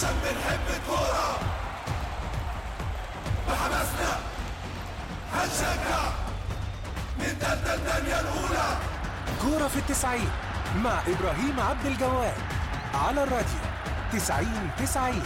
عشان بنحب الكورة بحماسنا هنشجع من تالتة الدنيا الأولى كورة في التسعين مع إبراهيم عبد الجواد على الراديو تسعين تسعين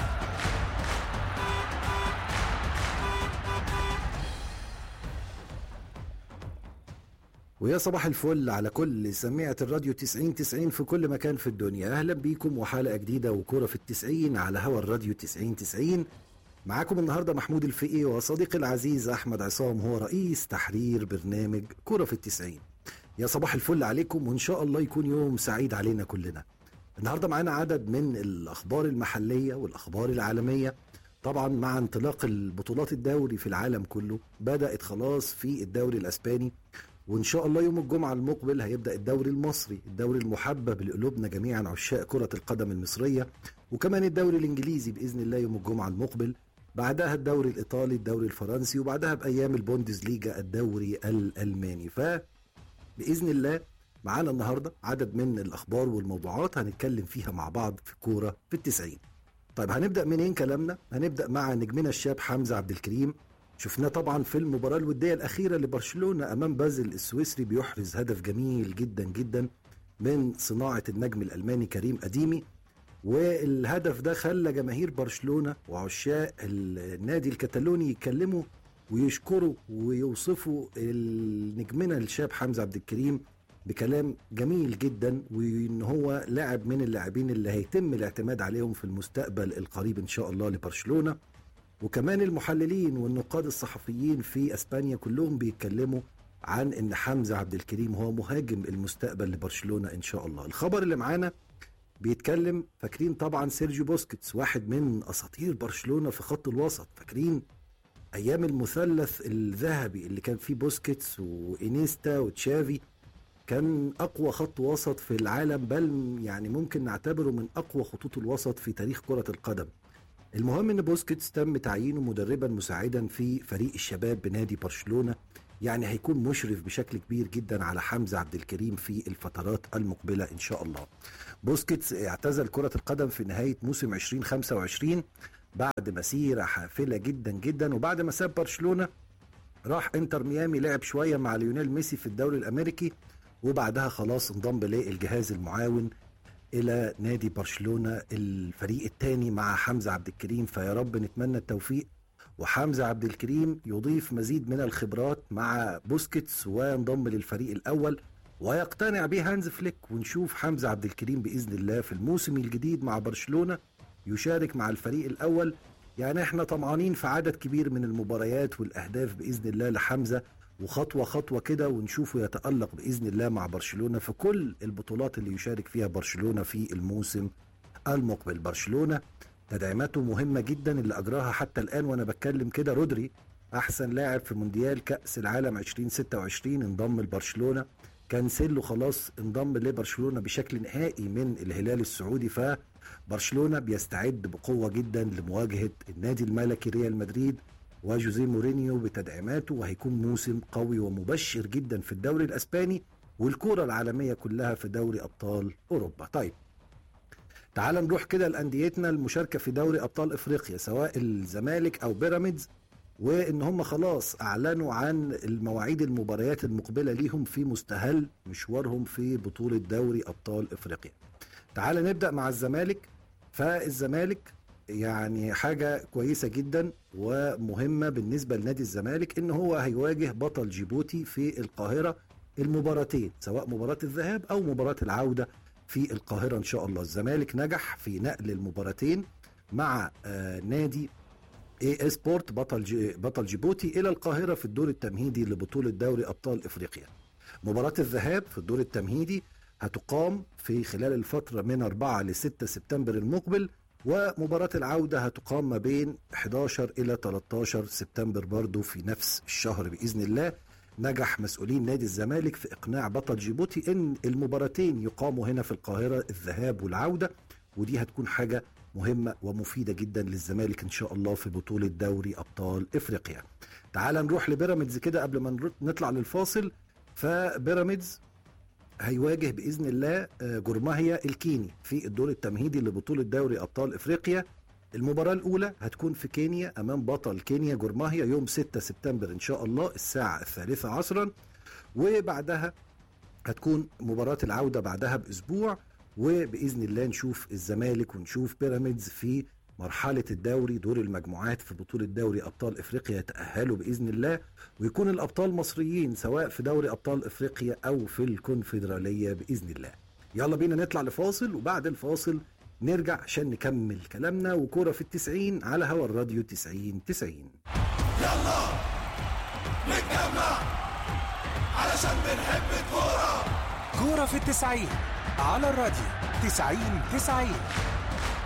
ويا صباح الفل على كل سميعة الراديو 90 90 في كل مكان في الدنيا أهلا بيكم وحلقة جديدة وكرة في التسعين على هوا الراديو 90 90 معاكم النهاردة محمود الفقي وصديقي العزيز أحمد عصام هو رئيس تحرير برنامج كرة في التسعين يا صباح الفل عليكم وإن شاء الله يكون يوم سعيد علينا كلنا النهاردة معانا عدد من الأخبار المحلية والأخبار العالمية طبعا مع انطلاق البطولات الدوري في العالم كله بدأت خلاص في الدوري الأسباني وان شاء الله يوم الجمعه المقبل هيبدا الدوري المصري الدوري المحبب لقلوبنا جميعا عشاق كره القدم المصريه وكمان الدوري الانجليزي باذن الله يوم الجمعه المقبل بعدها الدوري الايطالي الدوري الفرنسي وبعدها بايام البوندسليجا الدوري الالماني ف باذن الله معانا النهارده عدد من الاخبار والموضوعات هنتكلم فيها مع بعض في كوره في التسعين طيب هنبدا منين كلامنا هنبدا مع نجمنا الشاب حمزه عبد الكريم شفناه طبعا في المباراة الودية الأخيرة لبرشلونة أمام بازل السويسري بيحرز هدف جميل جدا جدا من صناعة النجم الألماني كريم أديمي والهدف ده خلى جماهير برشلونة وعشاق النادي الكتالوني يتكلموا ويشكروا ويوصفوا نجمنا الشاب حمزة عبد الكريم بكلام جميل جدا وان هو لاعب من اللاعبين اللي هيتم الاعتماد عليهم في المستقبل القريب ان شاء الله لبرشلونه وكمان المحللين والنقاد الصحفيين في اسبانيا كلهم بيتكلموا عن ان حمزه عبد الكريم هو مهاجم المستقبل لبرشلونه ان شاء الله الخبر اللي معانا بيتكلم فاكرين طبعا سيرجيو بوسكيتس واحد من اساطير برشلونه في خط الوسط فاكرين ايام المثلث الذهبي اللي كان فيه بوسكيتس وانيستا وتشافي كان اقوى خط وسط في العالم بل يعني ممكن نعتبره من اقوى خطوط الوسط في تاريخ كره القدم المهم ان بوسكيتس تم تعيينه مدربا مساعدا في فريق الشباب بنادي برشلونه يعني هيكون مشرف بشكل كبير جدا على حمزه عبد الكريم في الفترات المقبله ان شاء الله. بوسكيتس اعتزل كره القدم في نهايه موسم 2025 بعد مسيره حافله جدا جدا وبعد ما ساب برشلونه راح انتر ميامي لعب شويه مع ليونيل ميسي في الدوري الامريكي وبعدها خلاص انضم للجهاز المعاون الى نادي برشلونه الفريق الثاني مع حمزه عبد الكريم فيا رب نتمنى التوفيق وحمزه عبد الكريم يضيف مزيد من الخبرات مع بوسكيتس وينضم للفريق الاول ويقتنع به هانز فليك ونشوف حمزه عبد الكريم باذن الله في الموسم الجديد مع برشلونه يشارك مع الفريق الاول يعني احنا طمعانين في عدد كبير من المباريات والاهداف باذن الله لحمزه وخطوه خطوه كده ونشوفه يتالق باذن الله مع برشلونه في كل البطولات اللي يشارك فيها برشلونه في الموسم المقبل برشلونه تدعيماته مهمه جدا اللي اجراها حتى الان وانا بتكلم كده رودري احسن لاعب في مونديال كاس العالم 2026 انضم لبرشلونه كانسيلو خلاص انضم لبرشلونه بشكل نهائي من الهلال السعودي فبرشلونه بيستعد بقوه جدا لمواجهه النادي الملكي ريال مدريد وجوزيه مورينيو بتدعيماته وهيكون موسم قوي ومبشر جدا في الدوري الاسباني والكرة العالمية كلها في دوري أبطال أوروبا طيب تعال نروح كده لأنديتنا المشاركة في دوري أبطال إفريقيا سواء الزمالك أو بيراميدز وإن هم خلاص أعلنوا عن المواعيد المباريات المقبلة ليهم في مستهل مشوارهم في بطولة دوري أبطال إفريقيا تعال نبدأ مع الزمالك فالزمالك يعني حاجة كويسة جدا ومهمة بالنسبة لنادي الزمالك ان هو هيواجه بطل جيبوتي في القاهرة المباراتين سواء مباراة الذهاب او مباراة العودة في القاهرة ان شاء الله الزمالك نجح في نقل المباراتين مع آه نادي اي سبورت بطل جي بطل جيبوتي الى القاهرة في الدور التمهيدي لبطولة دوري ابطال افريقيا مباراة الذهاب في الدور التمهيدي هتقام في خلال الفترة من 4 ل 6 سبتمبر المقبل ومباراة العودة هتقام ما بين 11 إلى 13 سبتمبر برضو في نفس الشهر بإذن الله نجح مسؤولين نادي الزمالك في إقناع بطل جيبوتي إن المباراتين يقاموا هنا في القاهرة الذهاب والعودة ودي هتكون حاجة مهمة ومفيدة جدا للزمالك إن شاء الله في بطولة دوري أبطال إفريقيا تعال نروح لبيراميدز كده قبل ما نطلع للفاصل فبيراميدز هيواجه باذن الله جرماهيا الكيني في الدور التمهيدي لبطوله دوري ابطال افريقيا المباراة الأولى هتكون في كينيا أمام بطل كينيا جورماهيا يوم 6 سبتمبر إن شاء الله الساعة الثالثة عصرا وبعدها هتكون مباراة العودة بعدها بأسبوع وبإذن الله نشوف الزمالك ونشوف بيراميدز في مرحلة الدوري دور المجموعات في بطولة دوري أبطال إفريقيا يتأهلوا بإذن الله ويكون الأبطال مصريين سواء في دوري أبطال إفريقيا أو في الكونفدرالية بإذن الله يلا بينا نطلع لفاصل وبعد الفاصل نرجع عشان نكمل كلامنا وكورة في التسعين على هوا الراديو تسعين تسعين يلا نتجمع علشان بنحب الكورة كورة في التسعين على الراديو تسعين تسعين